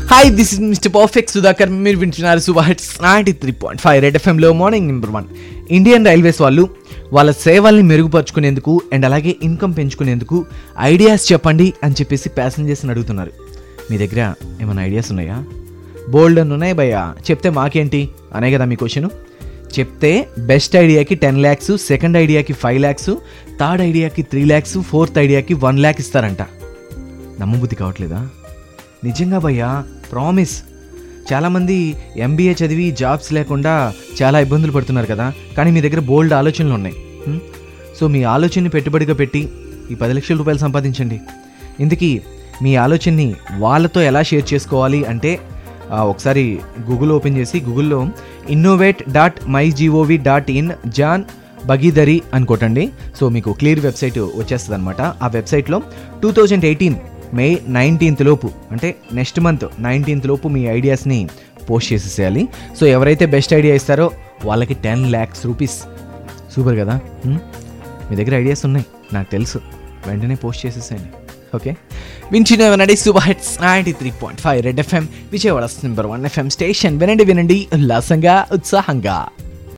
Hi this is mister perfect Sudhakar మీరు వింటున్నారు super hits ninety three point five red ఎఫ్ఎంలో morning number one Indian railways వాళ్ళు వాళ్ళ సేవల్ని మెరుగుపరుచుకునేందుకు అండ్ అలాగే ఇన్కమ్ పెంచుకునేందుకు ఐడియాస్ చెప్పండి అని చెప్పేసి ప్యాసింజర్స్ని అడుగుతున్నారు మీ దగ్గర ఏమైనా ఐడియాస్ ఉన్నాయా బోల్డ్ అని ఉన్నాయి భయ్యా చెప్తే మాకేంటి అనే కదా మీ క్వశ్చన్ చెప్తే బెస్ట్ ఐడియాకి టెన్ ల్యాక్స్ సెకండ్ ఐడియాకి ఫైవ్ ల్యాక్స్ థర్డ్ ఐడియాకి త్రీ ల్యాక్స్ ఫోర్త్ ఐడియాకి వన్ ల్యాక్ ఇస్తారంట నమ్మబుద్ధి కావట్లేదా నిజంగా భయ్యా ప్రామిస్ చాలామంది ఎంబీఏ చదివి జాబ్స్ లేకుండా చాలా ఇబ్బందులు పడుతున్నారు కదా కానీ మీ దగ్గర బోల్డ్ ఆలోచనలు ఉన్నాయి హ్మ్? సో మీ ఆలోచనని పెట్టుబడిగా పెట్టి ఈ పది లక్షల రూపాయలు సంపాదించండి ఇందుకీ మీ ఆలోచనని వాళ్ళతో ఎలా షేర్ చేసుకోవాలి అంటే ఆ, ఒకసారి గూగుల్ ఓపెన్ చేసి గూగుల్లో innovate dot my G O V dot in Jan Bhagidari అని కొట్టండి సో మీకు క్లియర్ వెబ్సైట్ వచ్చేస్తుంది అనమాట ఆ వెబ్సైట్లో two thousand eighteen May nineteenth లోపు అంటే నెక్స్ట్ మంత్ నైన్టీన్త్ లోపు మీ ఐడియాస్ని పోస్ట్ చేసేసేయాలి సో ఎవరైతే బెస్ట్ ఐడియా ఇస్తారో వాళ్ళకి టెన్ ల్యాక్స్ రూపీస్ సూపర్ కదా హ్మ్? మీ దగ్గర ఐడియాస్ ఉన్నాయి నాకు తెలుసు వెంటనే పోస్ట్ చేసేసేయండి ఓకే వించిన వినండి super hits ninety three point five red FM Vijayawada number one FM station వినండి వినండి ఉల్లాసంగా ఉత్సాహంగా